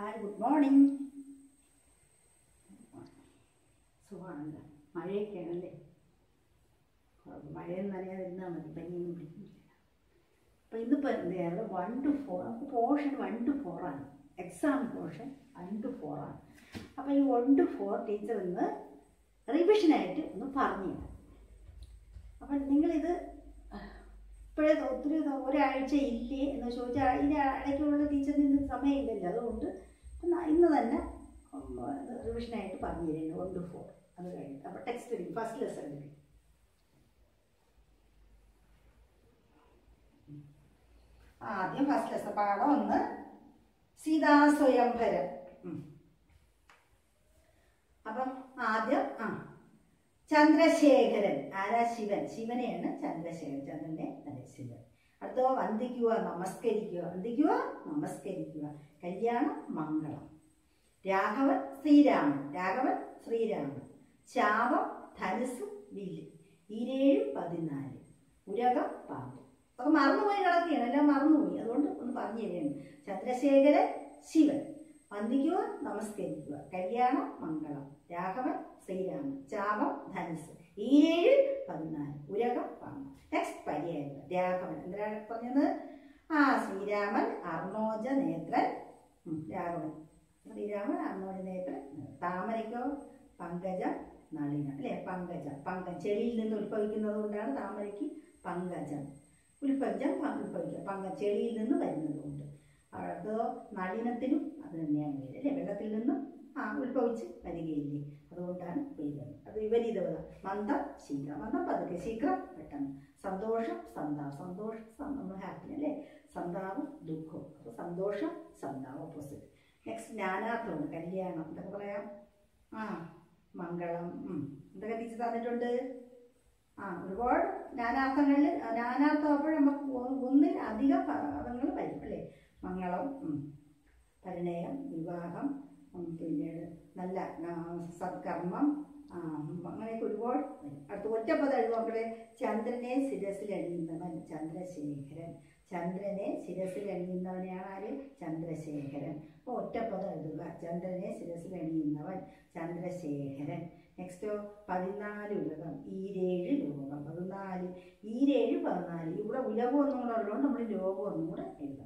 Hi good morning സുഖമാണല്ലോ മഴയൊക്കെയാണല്ലേ കുഴപ്പം മഴയൊന്നും അറിയാതെ ഇരുന്നാൽ മതി പനിയൊന്നും പിടിക്കില്ല അപ്പോൾ ഇന്നിപ്പോൾ എന്ത് ചെയ്യാറ് വൺ ടു ഫോർ നമുക്ക് പോർഷൻ വൺ ടു ഫോറാണ് എക്സാം പോർഷൻ വൺ ടു ഫോറാണ് അപ്പോൾ ഈ വൺ ടു ഫോർ ടീച്ചർ ഇന്ന് റിവിഷനായിട്ട് ഒന്ന് പറഞ്ഞു തരാം അപ്പം നിങ്ങളിത് ഇപ്പോഴേ ഒത്തിരി ദ- ഒരാഴ്ച ഇല്ലേ എന്ന് ചോദിച്ചാൽ ഇതിൻ്റെ ഇടയ്ക്കുള്ള ടീച്ചറിന് ഇന്ന് സമയമില്ലല്ലോ അതുകൊണ്ട് ഇന്ന് ഇന്ന് തന്നെ റിവിഷനായിട്ട് പറഞ്ഞു തരുന്നു വൺ ടു ഫോർ അത് കഴിഞ്ഞിട്ട് അപ്പോൾ ടെക്സ്റ്റ് എടുക്കും ഫസ്റ്റ് ലെസൺ എടുക്കും ആദ്യം ഫസ്റ്റ് ലെസൺ പാഠം ഒന്ന് സീതാ സ്വയംഭരം ഉം. അപ്പം ആദ്യം ആ ചന്ദ്രശേഖരൻ ആരാ ശിവൻ ശിവനെയാണ് ചന്ദ്രശേഖരൻ ചന്ദ്രനെ തന്നെ ശിവൻ അടുത്തോ വന്ദിക്കുക നമസ്കരിക്കുക വന്ദിക്കുക നമസ്കരിക്കുക കല്യാണം മംഗളം രാഘവൻ ശ്രീരാമൻ രാഘവൻ ശ്രീരാമൻ ശാപം ധനുസ് വില്ല് ഈരേഴ് പതിനാല് ഉരകം പാമ്പ് അതൊക്കെ മറന്നുപോയി കിടക്കുകയാണ് എല്ലാം മറന്നുപോയി അതുകൊണ്ട് ഒന്ന് പറഞ്ഞു തരികയാണ് ചന്ദ്രശേഖരൻ ശിവൻ വന്ദിക്കുക നമസ്കരിക്കുക കല്യാണം മംഗളം രാഘവൻ ശ്രീരാമൻ ചാപം ധനുസ് ഈരേഴ് പതിനാല് ഉരകം പാമ്പ് നെക്സ്റ്റ് പര്യായം രാഘവൻ എന്തിനാണ് പറഞ്ഞത് ആ ശ്രീരാമൻ അർണോജ നേത്രൻ ഉം, രാഘവൻ ശ്രീരാമൻ അർണോജ നേത്രൻ താമരയ്ക്കോ പങ്കജം നളിന അല്ലേ പങ്കജം പങ്കം ചെടിയിൽ നിന്ന് ഉത്ഭവിക്കുന്നത് കൊണ്ടാണ് താമരയ്ക്ക് പങ്കജം ഉത്ഭവിച്ചം ഉത്ഭവിക്കുക പങ്ക ചെടിയിൽ നിന്ന് വരുന്നത് കൊണ്ട് അതോ നളിനത്തിനും അത് തന്നെയാണ് പേര് അല്ലേ വെള്ളത്തിൽ നിന്നും ആ ഉത്ഭവിച്ച് വരികയില്ലേ അതുകൊണ്ടാണ് പേര് അത് വിപരീതവത മന്ദം ശീഘ്രം മന്ദം പതുക്കെ ശീഘ്രം പെട്ടെന്ന് സന്തോഷം സന്താപം സന്തോഷം സം- നമ്മൾ ഹാപ്പി അല്ലേ സന്താപം ദുഃഖം അപ്പോൾ സന്തോഷം സന്താപം ഓപ്പോസിറ്റ് നെക്സ്റ്റ് നാനാർത്ഥമാണ് കല്യാണം എന്തൊക്കെ പറയാം ആ മംഗളം ഉം. എന്തൊക്കെ ടീച്ചർ തന്നിട്ടുണ്ട് ആ ഒരുപാട് നാനാർത്ഥങ്ങളിൽ നാനാർത്ഥം അപ്പോൾ നമുക്ക് ഒ- ഒന്നിൽ അധികം പദങ്ങൾ വരും അല്ലേ മംഗളം ഉം. പരിണയം വിവാഹം ഉം, പിന്നീട് നല്ല ആ, സത്കർമ്മം ആ, അങ്ങനെയൊക്കെ ഒരുപാട് വരും അടുത്ത ഒറ്റപ്പദം എഴുതുമ്പോഴേ ചന്ദ്രനെ ശിരസിൽ അണിയുന്നവൻ ചന്ദ്രശേഖരൻ ചന്ദ്രനെ ശിരസിൽ അണിയുന്നവനെയാണ് ആര് ചന്ദ്രശേഖരൻ അപ്പോൾ ഒറ്റപ്പദം എഴുതുക ചന്ദ്രനെ ശിരസിൽ അണിയുന്നവൻ ചന്ദ്രശേഖരൻ നെക്സ്റ്റോ പതിനാല് ഉലകം ഈരേഴ് ലോകം പതിനാല് ഈരേഴ് പതിനാല് ഇവിടെ ഉലകം ഒന്നും കൂടെ ഉള്ളതുകൊണ്ട് നമ്മൾ ലോകം ഒന്നും കൂടെ എഴുതാം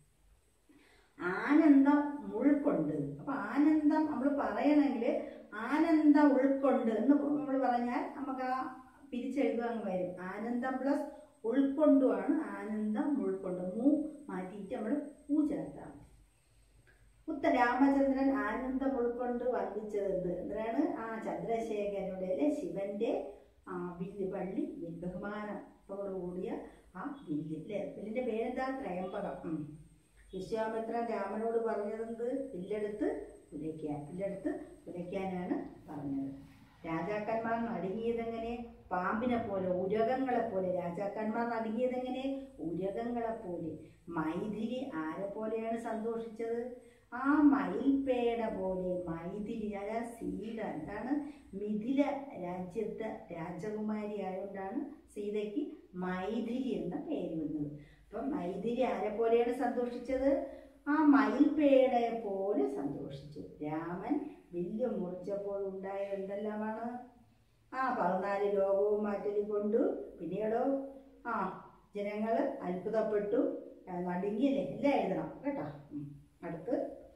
ആനന്ദം ഉൾക്കൊണ്ട് അപ്പൊ ആനന്ദം നമ്മൾ പറയണമെങ്കിൽ ആനന്ദം ഉൾക്കൊണ്ട് എന്ന് നമ്മൾ പറഞ്ഞാൽ നമുക്ക് ആ പിരിച്ചെഴുതുക അങ്ങ് വരും ആനന്ദം പ്ലസ് ഉൾക്കൊണ്ടുമാണ് ആനന്ദം ഉൾക്കൊണ്ട് മൂ മാറ്റിയിട്ട് നമ്മൾ പൂ ചേർത്താൽ മതി ഉത്ത രാമചന്ദ്രൻ ആനന്ദം ഉൾക്കൊണ്ട് വർദ്ധിച്ചത് എന്ത് എന്തിനാണ് ആ ചന്ദ്രശേഖരനുടെ അല്ലെ ശിവന്റെ ആ വില്ല് പള്ളി വിൽ- ബഹുമാനത്തോടു കൂടിയ ആ വില്ല് അല്ലേ വില്ലിന്റെ പേരെന്താ ത്രയംബകം ഉം. വിശ്വാമിത്രൻ രാമനോട് പറഞ്ഞതെന്ത് വില്ലെടുത്ത് ഉലയ്ക്കാൻ വില്ലെടുത്ത് ഉലയ്ക്കാനാണ് പറഞ്ഞത് രാജാക്കന്മാർ നടുങ്ങിയതെങ്ങനെ പാമ്പിനെ പോലെ ഉരകങ്ങളെ പോലെ രാജാക്കന്മാർ നടുങ്ങിയതെങ്ങനെ ഉരകങ്ങളെ പോലെ മൈഥിലി ആരെ പോലെയാണ് സന്തോഷിച്ചത് ആ മയിൽപേട പോലെ മൈഥിലി അതാ സീത എന്താണ് മിഥില രാജ്യത്തെ രാജകുമാരി ആയതുകൊണ്ടാണ് സീതയ്ക്ക് മൈഥിലി എന്ന പേര് വന്നത് അപ്പം മൈഥിലി ആരെ പോലെയാണ് സന്തോഷിച്ചത് ആ മയിൽപേടയെ പോലെ സന്തോഷിച്ചു രാമൻ വില്ല് മുറിച്ചപ്പോൾ ഉണ്ടായത് എന്തെല്ലാമാണ് ആ പതിനാല് ലോകവും മാറ്റലി കൊണ്ടു പിന്നീടോ ആ ജനങ്ങൾ അത്ഭുതപ്പെട്ടു ആ, നടുങ്ങിയല്ലേ എല്ലാം എഴുതണം കേട്ടോ ഉം. അടുത്ത്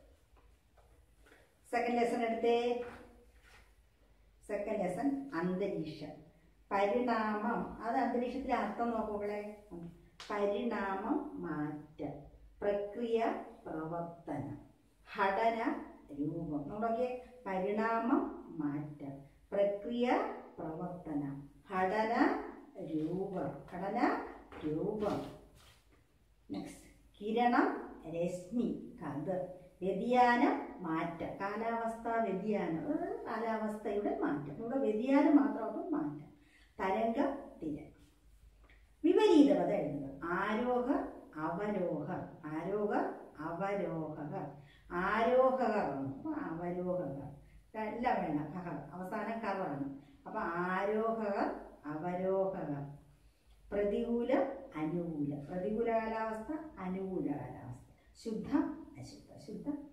സെക്കൻഡ് ലെസൺ എടുത്തേ സെക്കൻഡ് ലെസൺ അന്തരീക്ഷം പരിണാമം അത് അന്തരീക്ഷത്തിലെ അർത്ഥം നോക്കുകളെ പരിണാമം മാറ്റം പ്രക്രിയ പ്രവർത്തനം ഘടന രൂപം നോക്കിയേ പരിണാമം മാറ്റം പ്രക്രിയ പ്രവർത്തനം ഘടന രൂപം ഘടന രൂപം നെക്സ്റ്റ് കിരണം രശ്മി കത് വ്യതിയാനം മാറ്റം കാലാവസ്ഥ വ്യതിയാനം അത് കാലാവസ്ഥയുടെ മാറ്റം ഇവിടെ വ്യതിയാനം മാത്രമാകും മാറ്റം തരംഗം തിര വിപരീതപത എഴുതുക ആരോഹ അവരോഹ ആരോഹ അവരോഹക ആരോഹകർ അപ്പൊ അവരോഹകർ എല്ലാം വേണം കഹ അവസാനം കറാണ് അപ്പൊ ആരോഹകർ അവരോഹകർ പ്രതികൂല അനുകൂല പ്രതികൂല കാലാവസ്ഥ അനുകൂല കാലാവസ്ഥ ശുദ്ധം അശുദ്ധ ശുദ്ധം നല്ല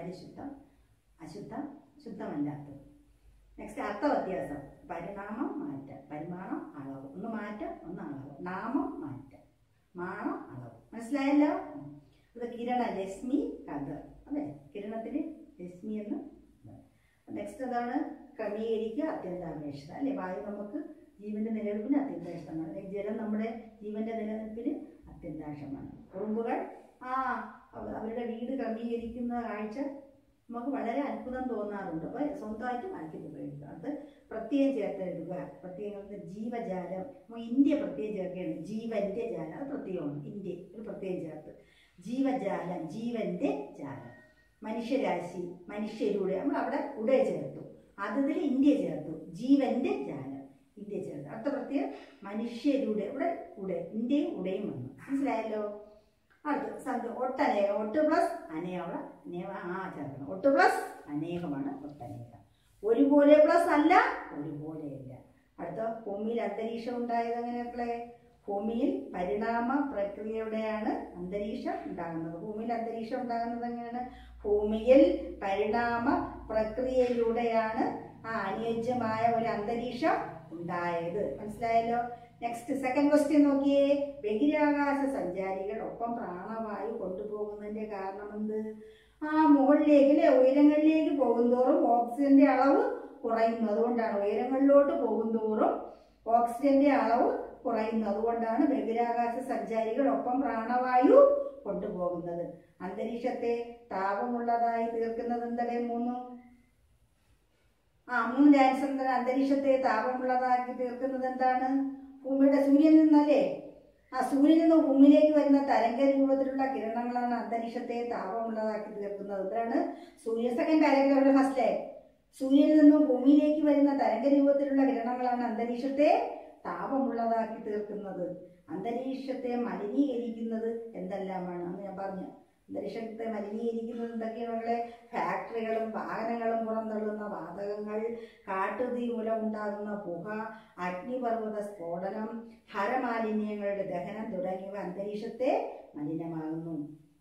പരിശുദ്ധം അശുദ്ധം ശുദ്ധമല്ലാത്തത് നെക്സ്റ്റ് അർത്ഥ വ്യത്യാസം പരിണാമം മാറ്റം പരിമാണം അളവ് ഒന്ന് മാറ്റം ഒന്ന് അളവ് നാമം മാറ്റം മാണം അളവ് മനസ്സിലായല്ലോ ഇത് കിരണ രശ്മി കഥ അതെ കിരണത്തിന് രശ്മി എന്ന് നെക്സ്റ്റ് അതാണ് ക്രമീകരിക്കുക അത്യന്താപേക്ഷിത അല്ലെ വായു നമുക്ക് ജീവന്റെ നിലനിൽപ്പിന് അത്യന്താപേക്ഷിതമാണ് അല്ലെങ്കിൽ ജലം നമ്മുടെ ജീവന്റെ നിലനിൽപ്പിന് അത്യന്താപേക്ഷമാണ് ഉറുമ്പുകൾ ആ അവ- അവരുടെ വീട് ക്രമീകരിക്കുന്ന കാഴ്ച നമുക്ക് വളരെ അത്ഭുതം തോന്നാറുണ്ട് അപ്പോൾ സ്വന്തമായിട്ട് മാറ്റി ഉപയോഗിക്കുക അത് പ്രത്യേകം ചേർത്ത് എഴുതുക പ്രത്യേകം ജീവജാലം നമ്മൾ ഇന്ത്യ പ്രത്യേകം ചേർക്കുകയാണ് ജീവന്റെ ജാലം അത് പ്രത്യേകമാണ് ഇന്ത്യ ഒരു പ്രത്യേകം ചേർത്ത് ജീവജാലം ജീവന്റെ ജാലം മനുഷ്യരാശി മനുഷ്യരുടെ നമ്മൾ അവിടെ ഉടയ ചേർത്തു അതിൽ ഇന്ത്യ ചേർത്തു ജീവന്റെ ജാലം ഇന്ത്യ ചേർത്തു അടുത്ത പ്രത്യേകം മനുഷ്യരുടെ ഇവിടെ ഉടെ ഇന്ത്യയും ഉടയും വന്നു മനസ്സിലായല്ലോ അടുത്ത് സംഖ്യ ഒട്ടനേകം ഒട്ട് പ്ലസ് അനേകം അനേക ആ ചേർക്കണം ഒട്ട് പ്ലസ് അനേകമാണ് ഒട്ടനേകം ഒരുപോലെ പ്ലസ് അല്ല ഒരുപോലെയല്ല അടുത്ത ഭൂമിയിൽ അന്തരീക്ഷം ഉണ്ടായത് എങ്ങനെയൊക്കെ ഭൂമിയിൽ പരിണാമ പ്രക്രിയയുടെയാണ് അന്തരീക്ഷം ഉണ്ടാകുന്നത് ഭൂമിയിൽ അന്തരീക്ഷം ഉണ്ടാകുന്നത് എങ്ങനെയാണ് ഭൂമിയിൽ പരിണാമ പ്രക്രിയയിലൂടെയാണ് ആ അനുയോജ്യമായ ഒരു അന്തരീക്ഷം ഉണ്ടായത് മനസ്സിലായല്ലോ നെക്സ്റ്റ് സെക്കൻഡ് ക്വസ്റ്റ്യൻ നോക്കിയേ ബഹിരാകാശ സഞ്ചാരികൾ ഒപ്പം പ്രാണവായു കൊണ്ടുപോകുന്നതിന്റെ കാരണം എന്ത് ആ മുകളിലേക്ക് അല്ലെ ഉയരങ്ങളിലേക്ക് പോകുന്തോറും ഓക്സിജന്റെ അളവ് കുറയുന്നു അതുകൊണ്ടാണ് ഉയരങ്ങളിലോട്ട് പോകുന്തോറും ഓക്സിജന്റെ അളവ് കുറയുന്നു അതുകൊണ്ടാണ് ബഹിരാകാശ സഞ്ചാരികൾ ഒപ്പം പ്രാണവായു കൊണ്ടുപോകുന്നത് അന്തരീക്ഷത്തെ താപമുള്ളതായി തീർക്കുന്നത് എന്തല്ലേ മൂന്ന് ആ മൂന്ന് ആൻസർ എന്താണ് അന്തരീക്ഷത്തെ താപമുള്ളതാക്കി തീർക്കുന്നത് എന്താണ് ഭൂമിയുടെ സൂര്യനിൽ നിന്നല്ലേ ആ സൂര്യനിൽ നിന്ന് ഭൂമിയിലേക്ക് വരുന്ന തരംഗ രൂപത്തിലുള്ള കിരണങ്ങളാണ് അന്തരീക്ഷത്തെ താപമുള്ളതാക്കി തീർക്കുന്നത് എന്താണ് സൂര്യ സെക്കൻഡ് പാരഗ്രാഫിലെ ഫസ്റ്റ് സൂര്യനിൽ നിന്നും ഭൂമിയിലേക്ക് വരുന്ന തരംഗ രൂപത്തിലുള്ള കിരണങ്ങളാണ് അന്തരീക്ഷത്തെ താപമുള്ളതാക്കി തീർക്കുന്നത് അന്തരീക്ഷത്തെ മലിനീകരിക്കുന്നത് എന്തെല്ലാമാണ് അന്ന് ഞാൻ പറഞ്ഞു അന്തരീക്ഷത്തെ മലിനീകരിക്കുന്നത് എന്തൊക്കെയാണ് മക്കളെ ഫാക്ടറികളും വാഹനങ്ങളും പുറന്തള്ളുന്ന വാതകങ്ങൾ കാട്ടുതീ മൂലം ഉണ്ടാകുന്ന പുക അഗ്നിപർവ്വത സ്ഫോടനം ഹരമാലിന്യങ്ങളുടെ ദഹനം തുടങ്ങിയവ അന്തരീക്ഷത്തെ മലിനമാകുന്നു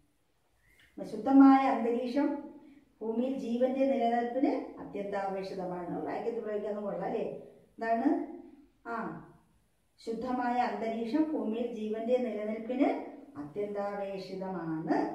അപ്പൊ ശുദ്ധമായ അന്തരീക്ഷം ഭൂമിയിൽ ജീവന്റെ നിലനിൽപ്പിന് അത്യന്താപേക്ഷിതമാണ് വായിക്കത്ത് പ്രയോഗിക്കാൻ കൊള്ളാം അല്ലേ എന്താണ് ആ ശുദ്ധമായ അന്തരീക്ഷം ഭൂമിയിൽ ജീവന്റെ നിലനിൽപ്പിന് അത്യന്താപേക്ഷിതമാണ്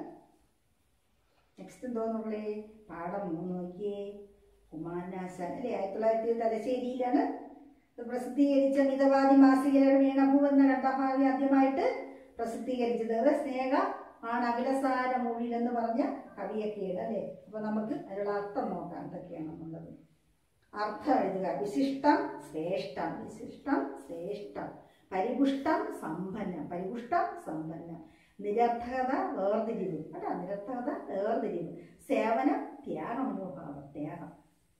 നെക്സ്റ്റ് എന്തോ നമ്മളെ പാഠം മൂന്ന് നോക്കിയേ കുമാരനാശാൻ അല്ലേ ആയിരത്തി തൊള്ളായിരത്തി തലശ്ശേരിയിലാണ് ഇത് പ്രസിദ്ധീകരിച്ച മിതവാദി മാസികയുടെ വീണഭൂ എന്ന കണ്ടഭാവി ആദ്യമായിട്ട് പ്രസിദ്ധീകരിച്ചത് അത് സ്നേഹ ആണ് അഖിലസാര മൂഴിൽ എന്ന് പറഞ്ഞ കവിയൊക്കെയാണ് അല്ലേ അപ്പൊ നമുക്ക് അതിനുള്ള അർത്ഥം നോക്കാം എന്തൊക്കെയാണെന്നുള്ളത് അർത്ഥം എഴുതുക വിശിഷ്ടം ശ്രേഷ്ഠം വിശിഷ്ടം ശ്രേഷ്ഠം പരിപുഷ്ടം സമ്പന്നം പരിപുഷ്ടം സമ്പന്നം നിരർത്ഥകത വേർതിരിവ് കേട്ടോ നിരർത്ഥകത വേർതിരിവ് സേവനം ത്യാഗമനോഭാവം ത്യാഗം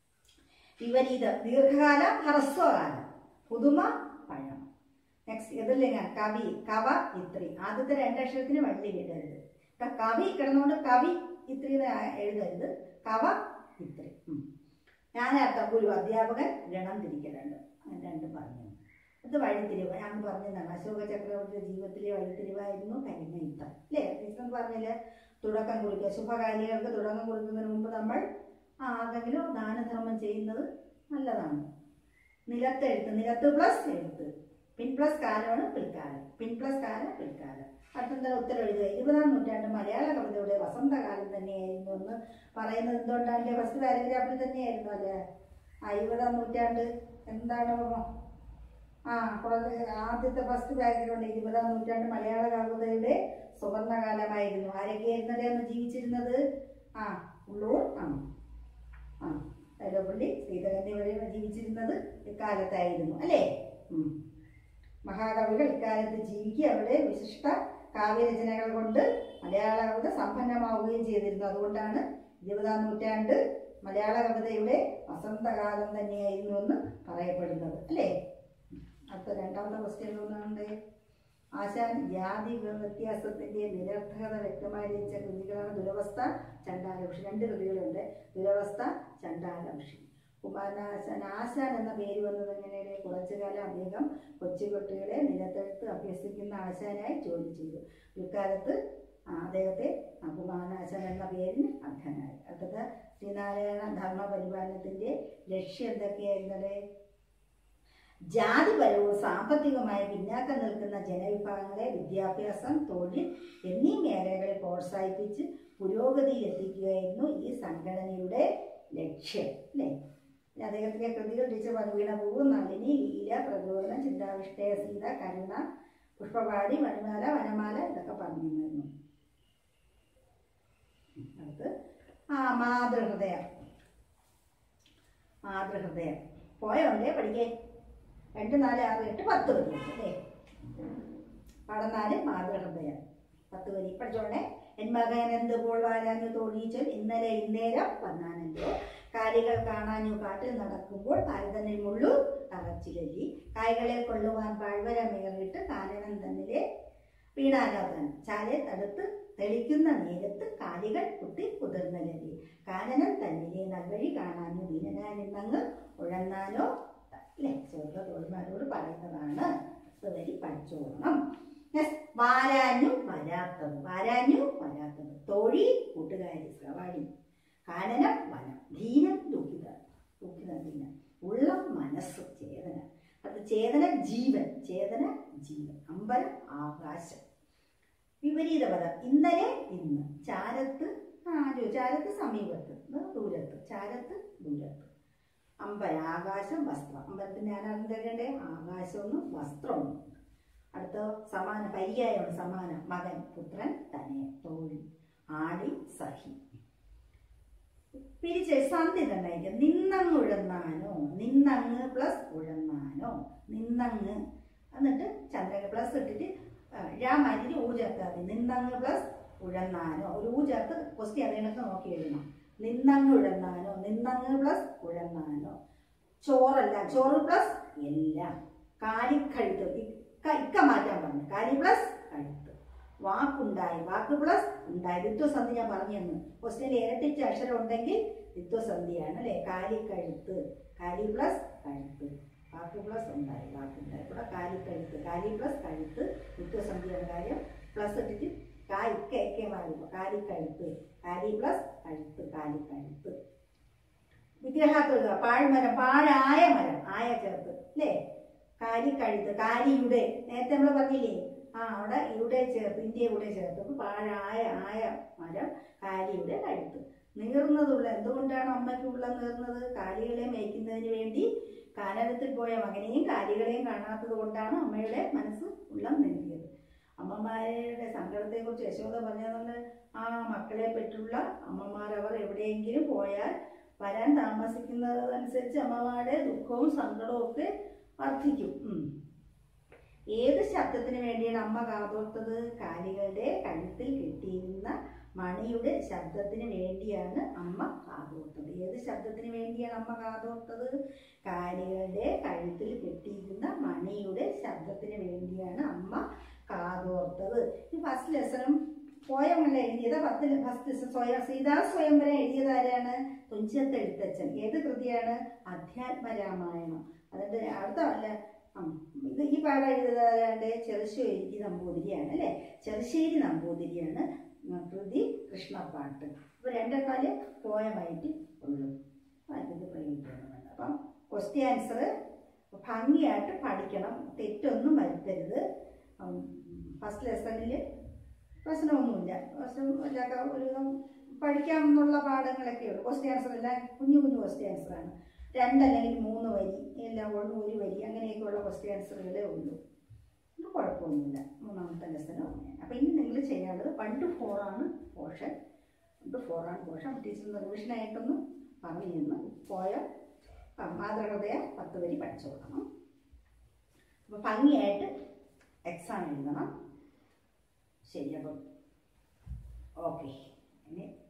വിപരീത ദീർഘകാലം ഹ്രസ്വകാലം പുതുമ പഴം നെക്സ്റ്റ് എതിർലിംഗം കവി കവ ഇത്രി ആദ്യത്തെ രണ്ടക്ഷരത്തിന് വള്ളി വിടരുത് ഇപ്പൊ കവി കിടന്നുകൊണ്ട് കവി ഇത്രി എന്ന് എഴുതരുത് കവ ഇത്രി ഉം. ഞാനർത്ഥം ഗുരു അധ്യാപകൻ ഗണം തിരിക്കലുണ്ട് അങ്ങനെ രണ്ടും പറഞ്ഞു അത് വഴിത്തിരിവ് ഞാൻ പറഞ്ഞതാണ് അശോക ചക്രവർത്തിയുടെ ജീവിതത്തിലെ വഴിത്തിരിവായിരുന്നു കരിമയുദ്ധം അല്ലേ ടീച്ചർ പറഞ്ഞില്ലേ തുടക്കം കുറിക്കുക ശുഭകാര്യങ്ങൾക്ക് തുടക്കം കുറിക്കുന്നതിന് മുമ്പ് നമ്മൾ ആ ആരെങ്കിലും ദാനധർമ്മം ചെയ്യുന്നത് നല്ലതാണ് നിലത്തെഴുത്ത് നിലത്ത് പ്ലസ് എഴുത്ത് പിൻ പ്ലസ് കാലമാണ് പിൽക്കാലം പിൻ പ്ലസ് കാലം പിൽക്കാലം അടുത്തെന്താ ഉത്തരം എഴുതുക ഇരുപതാം നൂറ്റാണ്ട് മലയാള കവിതയുടെ വസന്തകാലം തന്നെയായിരുന്നു എന്ന് പറയുന്നത് എന്തുകൊണ്ടാണ് ഫസ്റ്റ് പാരഗ്രാഫിൽ തന്നെയായിരുന്നു അല്ലേ ആ ഇരുപതാം നൂറ്റാണ്ട് എന്താണ് ആ കുറച്ച് ആദ്യത്തെ ഫസ്റ്റ് പാരഗ്രാഫുണ്ട് ഇരുപതാം നൂറ്റാണ്ട് മലയാള കവിതയുടെ സുവർണകാലമായിരുന്നു ആരൊക്കെയായിരുന്നു അന്ന് ജീവിച്ചിരുന്നത് ആ ഉള്ളൂർ ആ ആ വൈലോപ്പള്ളി സീതകന്യ വരെ ജീവിച്ചിരുന്നത് ഇക്കാലത്തായിരുന്നു അല്ലേ ഉം. മഹാകവികൾ ഇക്കാലത്ത് ജീവിക്കുക അവരുടെ വിശിഷ്ട കാവ്യരചനകൾ കൊണ്ട് മലയാള കവിത സമ്പന്നമാവുകയും ചെയ്തിരുന്നു അതുകൊണ്ടാണ് ഇരുപതാം നൂറ്റാണ്ട് മലയാള കവിതയുടെ വസന്തകാലം തന്നെയായിരുന്നു എന്ന് പറയപ്പെടുന്നത് അല്ലേ അടുത്ത രണ്ടാമത്തെ ക്വസ്റ്റ്യൻ ഒന്നാണ്ട് ആശാൻ ജാതി വ്യത്യാസത്തിന്റെ നിരർത്ഥകത വ്യക്തമായി രചിച്ച കൃതികളാണ് ദുരവസ്ഥ ചണ്ടാലംഷി രണ്ട് കൃതികളുണ്ട് ദുരവസ്ഥ ചണ്ടാലംഷി കുമാരനാശാൻ ആശാൻ എന്ന പേര് വന്നത് എങ്ങനെയാണ് കുറച്ചു കാലം അദ്ദേഹം കൊച്ചുകുട്ടികളെ നിലത്തെടുത്ത് അഭ്യസിക്കുന്ന ആശാനായി ജോലി ചെയ്തു പിൽക്കാലത്ത് ആ, അദ്ദേഹത്തെ കുമാരനാശൻ എന്ന പേരിന് അർഹനായി അടുത്തത് ശ്രീനാരായണ ധർമ്മ പരിപാലനത്തിന്റെ ലക്ഷ്യം എന്തൊക്കെയായിരുന്നത് ജാതിപരവും സാമ്പത്തികമായി പിന്നാക്കം നിൽക്കുന്ന ജനവിഭാഗങ്ങളെ വിദ്യാഭ്യാസം തൊഴിൽ എന്നീ മേഖലകളിൽ പ്രോത്സാഹിപ്പിച്ച് പുരോഗതിയിൽ എത്തിക്കുകയായിരുന്നു ഈ സംഘടനയുടെ ലക്ഷ്യം അല്ലേ പിന്നെ അദ്ദേഹത്തിന്റെ കൃതികൾ ടീച്ചർ പറഞ്ഞു വീണപൂവ് നളിനി ലീല പ്രചോദനം ചിന്താവിഷ്ടയ സീത കരുണ പുഷ്പപാടി മണിമാല വനമാല ഇതൊക്കെ പറഞ്ഞിരുന്നു അടുത്ത് ആ മാതൃഹൃദയം മാതൃഹൃദയം പോയോണ്ടേ പഠിക്കേ രണ്ട് നാല് ആറ് എട്ട് പത്ത് വരി അല്ലേ പാഠം നാല് മാതൃഹൃദയം പത്ത് വരി പഠിച്ചോണ്ടേ എൻ മകൻ എന്ത് പോൾ വാരാഞ്ഞു തോഴിച്ചൽ ഇന്നലെ ഇന്നേരം വന്നാനല്ലോ കാലികൾ കാണാഞ്ഞു കാട്ടിൽ നടക്കുമ്പോൾ കാലിതന്നെ മുള്ളു തറച്ചിലല്ലി കായ്കളെ കൊള്ളുവാൻ പാഴ്വരമേറിയിട്ട് കാനനം തന്നിലെ വീണാലോകൻ ചാലെ തടുത്ത് തെളിക്കുന്ന നേരത്ത് കാലികൾ കുത്തി കുതിർന്നലല്ലി കാനനം തന്നിലെ നൽവഴി കാണാഞ്ഞു ദീനനാനിന്നങ്ങ് ഉഴന്നാലോ അല്ലെ ചെറുത തോഴിമാരോട് പറയുന്നതാണ് പത്ത് വരി പഠിച്ചോളണം Next, വാരാഞ്ഞു വരാത്തത് വാരാഞ്ഞു വരാത്തത് തോഴി കൂട്ടുകാരി സവാടി കാനനം വനം ധീനം ദുഃഖിത ദുഃഖിത ദീനം ഉള്ളം മനസ്സ് ചേതന അത് ചേതന ജീവൻ ചേതന ജീവൻ അമ്പലം ആകാശം വിപരീത പദം ഇന്നലെ ഇന്ന് ചാരത്ത് ആരോ ചാരത്ത് സമീപത്ത് ഇത് ദൂരത്ത് ചാരത്ത് ദൂരത്ത് അമ്പലം ആകാശം വസ്ത്രം അമ്പലത്തിന് ഞാൻ എന്തൊക്കെയുണ്ട് ആകാശമൊന്നും വസ്ത്രമൊന്നും അടുത്ത സമാന പര്യായമാണ് സമാനം മകൻ പുത്രൻ തന്നെ തോഴി ആടി സഹി പിരിച്ച് സന്ധി നിർണ്ണയിക്കും നിന്നങ്ങ് ഉഴന്നാനോ നിന്നങ്ങ് പ്ലസ് ഉഴന്നാനോ നിന്നങ്ങ് എന്നിട്ട് ചന്ദ്രൻ പ്ലസ് ഇട്ടിട്ട് രാമാരിന് ഊ ചേർത്താൽ മതി നിന്നങ്ങ് പ്ലസ് ഉഴന്നാനോ ഒരു ഊ ചേർത്ത് ക്വസ്റ്റ്യൻ അതിനൊക്കെ നോക്കി എഴുതണം നിന്നങ്ങ് ഉഴന്നാനോ നിന്നങ്ങ് പ്ലസ് ഉഴന്നാനോ ചോറല്ല ചോറ് പ്ലസ് എല്ലാം കാലിക്കഴുത്ത് ഇക്ക ഇക്ക മാറ്റാൻ പറഞ്ഞു കാലി പ്ലസ് കഴുത്ത് വാക്കുണ്ടായി വാക്ക് പ്ലസ് ഉണ്ടായി ഋത്വസന്ധി ഞാൻ പറഞ്ഞു തന്നു ക്വസ്റ്റ്യനിൽ ഇരട്ടിച്ച അക്ഷരം ഉണ്ടെങ്കിൽ ഋത്വസന്ധിയാണ് അല്ലേ കാലിക്കഴുത്ത് കാലി പ്ലസ് കഴുത്ത് വാക്ക് പ്ലസ് ഉണ്ടായി വാക്കുണ്ടായി ഇവിടെ കാലിക്കഴുത്ത് കാലി പ്ലസ് കഴുത്ത് ഋത്വസന്ധിയാണ് കാര്യം പ്ലസ് ഇട്ടിട്ട് കാ ഇക്ക എക്കെ മാറിപ്പോ കാലിക്കഴുത്ത് കാലി പ്ലസ് കഴുത്ത് കാലിക്കഴുത്ത് വിഗ്രഹാകൃത പാഴ്മരം പാഴായ മരം ആയ ചേർത്ത് അല്ലേ കാലി കഴുത്ത് കാലിയുടെ നേരത്തെ നമ്മൾ പറഞ്ഞില്ലേ ആ അവിടെ ഇവിടെ ചേർത്ത് ഇന്ത്യ ഇവിടെ ചേർത്ത് അപ്പൊ പാഴായ ആയ മരം കാലിയുടെ കഴുത്ത് നീർന്നതുള്ള എന്തുകൊണ്ടാണ് അമ്മയ്ക്ക് ഉള്ള നീർന്നത് കാലികളെ മേയ്ക്കുന്നതിന് വേണ്ടി കാനനത്തിൽ പോയ മകനെയും കാലികളെയും കാണാത്തത് കൊണ്ടാണ് അമ്മയുടെ മനസ്സ് ഉള്ളം നീങ്ങിയത് അമ്മമാരുടെ സങ്കടത്തെക്കുറിച്ച് യശോദ പറഞ്ഞതുകൊണ്ട് ആ മക്കളെ പറ്റുള്ള അമ്മമാർ അവർ എവിടെയെങ്കിലും പോയാൽ വരാൻ താമസിക്കുന്നതനുസരിച്ച് അമ്മമാരുടെ ദുഃഖവും സങ്കടവും ഒക്കെ വർദ്ധിക്കും ഉം. ഏത് ശബ്ദത്തിന് വേണ്ടിയാണ് അമ്മ കാതോർത്തത് കാലികളുടെ കഴുത്തിൽ കെട്ടിയിരുന്ന മണിയുടെ ശബ്ദത്തിന് വേണ്ടിയാണ് അമ്മ കാതോർത്തത് ഏത് ശബ്ദത്തിന് വേണ്ടിയാണ് അമ്മ കാതോർത്തത് കാലികളുടെ കഴുത്തിൽ കെട്ടിയിരുന്ന മണിയുടെ ശബ്ദത്തിന് വേണ്ടിയാണ് അമ്മ കാതോർത്തത് ഈ ഫസ്റ്റ് ലെസണും പോയമല്ല എഴുതിയത് പത്ത് ഫസ്റ്റ് ലെസൺ സ്വയം സീതാ സ്വയംവരം എഴുതിയത് ആരാണ് തുഞ്ചത്ത് എഴുത്തച്ഛൻ ഏത് കൃതിയാണ് അധ്യാത്മരാമായണം അതിന്റെ അർത്ഥമല്ല ഉം, ഇത് ഈ പാഠം എഴുതിയത് ആരാണ്ട് ചെറുശ്ശേരി നമ്പൂതിരിയാണ് അല്ലെ ചെറുശ്ശേരി നമ്പൂതിരിയാണ് ഉം, കൃതി കൃഷ്ണപ്പാട്ട് അപ്പൊ രണ്ടേക്കാല് പോയമായിട്ട് ഉള്ളു അതിന് പ്രയോഗിക്കണം അപ്പം ക്വസ്റ്റ്യൻ ആൻസർ ഭംഗിയായിട്ട് പഠിക്കണം തെറ്റൊന്നും വരുത്തരുത് ഫസ്റ്റ് ലെസണിൽ പ്രശ്നമൊന്നുമില്ല പ്രശ്നം ഇല്ലാത്ത ഒരു വിധം പഠിക്കാമെന്നുള്ള പാഠങ്ങളൊക്കെ ഉള്ളൂ ക്വസ്റ്റ്യൻ ആൻസർ എല്ലാം കുഞ്ഞു കുഞ്ഞു ക്വസ്റ്റ്യൻ ആൻസറാണ് രണ്ടല്ലെങ്കിൽ മൂന്ന് വരി എല്ലാം ഒന്ന് ഒരു വരി അങ്ങനെയൊക്കെയുള്ള ക്വസ്റ്റ്യൻ ആൻസറുകളേ ഉള്ളൂ ഇത് കുഴപ്പമൊന്നുമില്ല മൂന്നാമത്തെ ലെസനും അങ്ങനെ അപ്പം ഇനി നിങ്ങൾ ചെയ്യാനുള്ളത് വൺ ടു ഫോർ ആണ് പോർഷൻ വൺ ടു ഫോർ ആണ് പോർഷൻ ടീച്ചർ റിവിഷനായിട്ടൊന്ന് പറഞ്ഞു തന്നു പോയ ആ, മാതൃഹൃദയ പത്ത് വരി പഠിച്ചു കൊടുക്കണം അപ്പോൾ ഭംഗിയായിട്ട് എക്സാം എഴുതണം ശരി അപ്പം ഓക്കെ ഇനി